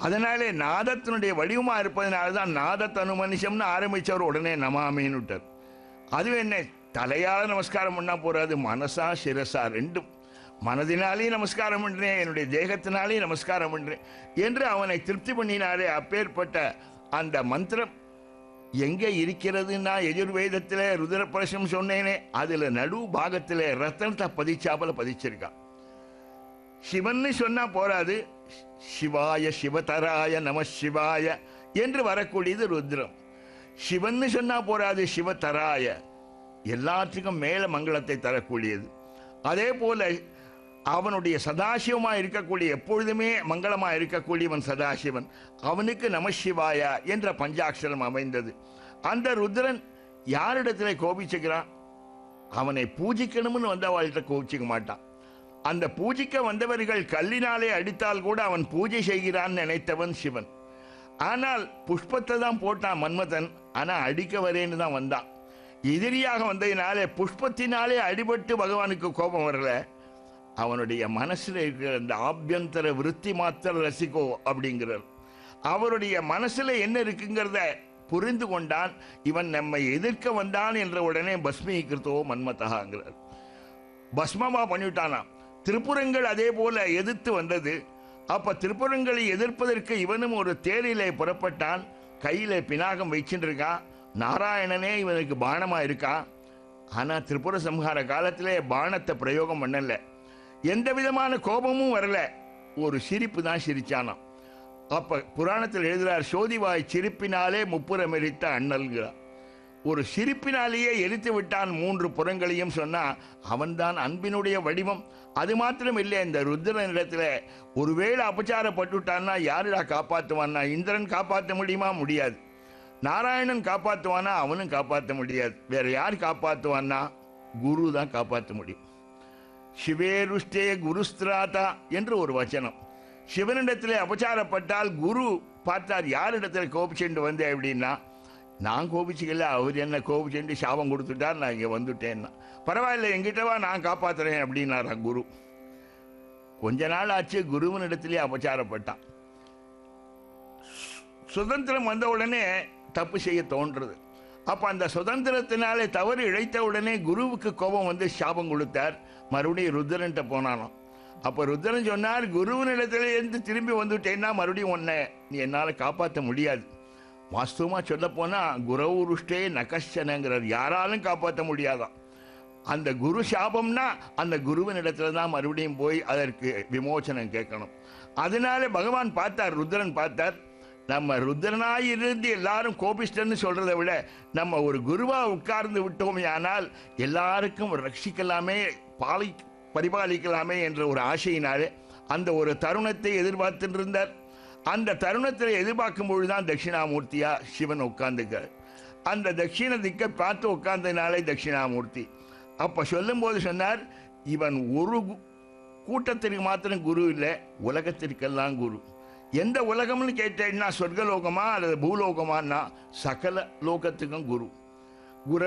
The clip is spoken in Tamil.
அதனாலே நாதத்தினுடைய வடிவமாக இருப்பதனால தான் நாதத்தனு மனுஷம்னு ஆரம்பிச்சவர் உடனே நமாமின்னு விட்டார் அது என்ன தலையால நமஸ்காரம் பண்ணா போறாது மனசா சிரசா ரெண்டும் மனதினாலேயும் நமஸ்காரம் பண்றேன் என்னுடைய தேகத்தினாலேயும் நமஸ்காரம் பண்றேன் என்று அவனை திருப்தி பண்ணினாரே அப்பேற்பட்ட அந்த மந்திரம் எங்கே இருக்கிறதுன்னா எஜுர்வேதத்தில் ருதிரப்பிரசம் சொன்னேனே அதில் நடு பாகத்தில் ரத்தனத்தை பதிச்சாப்பல பதிச்சிருக்கான் சிவன்னு சொன்னா போராது சிவாய சிவதராய நம சிவாய என்று வரக்கூடியது ருத்ரம் சிவன்னு சொன்னா போராது சிவதராய எல்லாத்துக்கும் மேல மங்களத்தை தரக்கூடியது அதே போல அவனுடைய சதாசிவமா இருக்கக்கூடிய எப்பொழுதுமே மங்களமா இருக்கக்கூடியவன் சதாசிவன் அவனுக்கு நமசிவாயா என்ற பஞ்சாட்சரம் அமைந்தது அந்த ருத்ரன் யாரிடத்துல கோபிச்சுக்கிறான் அவனை பூஜிக்கணும்னு வந்தவாள்கிட்ட கோபிச்சுக்க மாட்டான் அந்த பூஜிக்க வந்தவர்கள் கல்லினாலே அடித்தால் கூட அவன் பூஜை செய்கிறான் நினைத்தவன் சிவன் ஆனால் புஷ்பத்தை தான் போட்டான் மன்மதன் ஆனா அடிக்க வரேன்னு தான் வந்தான் எதிரியாக வந்ததினாலே புஷ்பத்தினாலே அடிபட்டு பகவானுக்கு கோபம் வரல அவனுடைய மனசுல இருக்கிற அந்த ஆபியந்தர விருத்தி மாத்திர ரசிகோ அப்படிங்கிறார் அவருடைய மனசுல என்ன இருக்குங்கிறத புரிந்து கொண்டான் இவன் நம்மை எதிர்க்க வந்தான் என்ற உடனே பஸ்மீகிருத்தோ மன்மதகாங்கிறார் பஸ்மமா பண்ணிவிட்டானாம் திருப்புறங்கள் அதே போல எதிர்த்து வந்தது அப்ப திருப்புறங்களை எதிர்ப்பதற்கு இவனும் ஒரு தேரிலே புறப்பட்டான் கையில பினாகம் வச்சுட்டு இருக்கான் நாராயணனே இவனுக்கு பானமா இருக்கான் ஆனா திரிபுர சம்ஹார காலத்திலே பானத்தை பிரயோகம் பண்ணல எந்த விதமான கோபமும் வரல ஒரு சிரிப்பு தான் சிரிச்சானாம் அப்ப புராணத்தில் எழுதுறார் சோதிவாய் சிரிப்பினாலே முப்புறம் எரித்த அண்ணல்கிறார் ஒரு சிரிப்பினாலேயே எரித்து விட்டான் மூன்று புறங்களையும் சொன்னா அவன்தான் அன்பினுடைய வடிவம் அது மாத்திரம் இல்லை இந்த ருத்ரனிடத்துல ஒருவேளை அபச்சாரப்பட்டுட்டான்னா யாருடா காப்பாற்றுவான்னா இந்திரன் காப்பாற்ற முடியுமா முடியாது நாராயணன் காப்பாற்றுவானா அவனும் காப்பாற்ற முடியாது வேற யார் காப்பாற்றுவான்னா குரு தான் காப்பாற்ற முடியும் சிவேருஷ்டே குருஸ்திராதா என்று ஒரு வச்சனம் சிவனிடத்திலே அபச்சாரப்பட்டால் குரு பார்த்தார் யாரிடத்துல கோபிச்சுண்டு வந்தேன் அப்படின்னா நான் கோபிச்சுக்கல அவர் என்ன கோபிச்சுண்டு சாபம் கொடுத்துட்டார் நான் இங்கே வந்துட்டேன்னா பரவாயில்ல எங்கிட்டவா நான் காப்பாத்துறேன் அப்படின்னாரா குரு கொஞ்ச நாள் ஆச்சு குருவனிடத்திலே அபச்சாரப்பட்டான் சுதந்திரம் வந்த உடனே தப்பு செய்ய தோன்றுறது அப்ப அந்த சுதந்திரத்தினாலே தவறு இழைத்த உடனே குருவுக்கு கோபம் வந்து சாபம் கொடுத்தார் மறுபடியும் ருத்ரன்ட்ட போனானோ அப்ப ருத்ரன் சொன்னார் குருவினிடத்துல இருந்து திரும்பி வந்துட்டேன்னா மறுபடியும் உன்னை நீ என்னால காப்பாற்ற முடியாது வாஸ்தவமா சொல்ல போனா குரவுருஷ்டே நகஷனங்கிறார் யாராலும் காப்பாற்ற முடியாதான் அந்த குரு சாபம்னா அந்த குருவின் இடத்துல தான் மறுபடியும் போய் அதற்கு விமோசனம் கேட்கணும் அதனால பகவான் பார்த்தார் ருத்ரன் பார்த்தார் நம்ம ருத்ரனாய் இருந்து எல்லாரும் கோபிஷ்டன்னு சொல்றதை விட நம்ம ஒரு குருவா உட்கார்ந்து விட்டோமே ஆனால் எல்லாருக்கும் ரட்சிக்கலாமே பாலி பரிபாலிக்கலாமே என்ற ஒரு ஆசையினாலே அந்த ஒரு தருணத்தை எதிர்பார்த்துட்டு இருந்தார் அந்த தருணத்தில் எதிர்பார்க்கும் பொழுதுதான் தட்சிணாமூர்த்தியா சிவன் உட்கார்ந்துக்கார் அந்த தட்சிண திக்கை பார்த்து உட்கார்ந்ததினாலே தட்சிணாமூர்த்தி அப்ப சொல்லும்போது சொன்னார் இவன் ஒரு கு- கூட்டத்திற்கு மாத்திரம் குரு இல்லை உலகத்திற்கெல்லாம் குரு எந்த உலகம்னு கேட்டேன்னா சொர்க்கலோகமா அல்லது பூலோகமான்னா சகல லோகத்துக்கும் குரு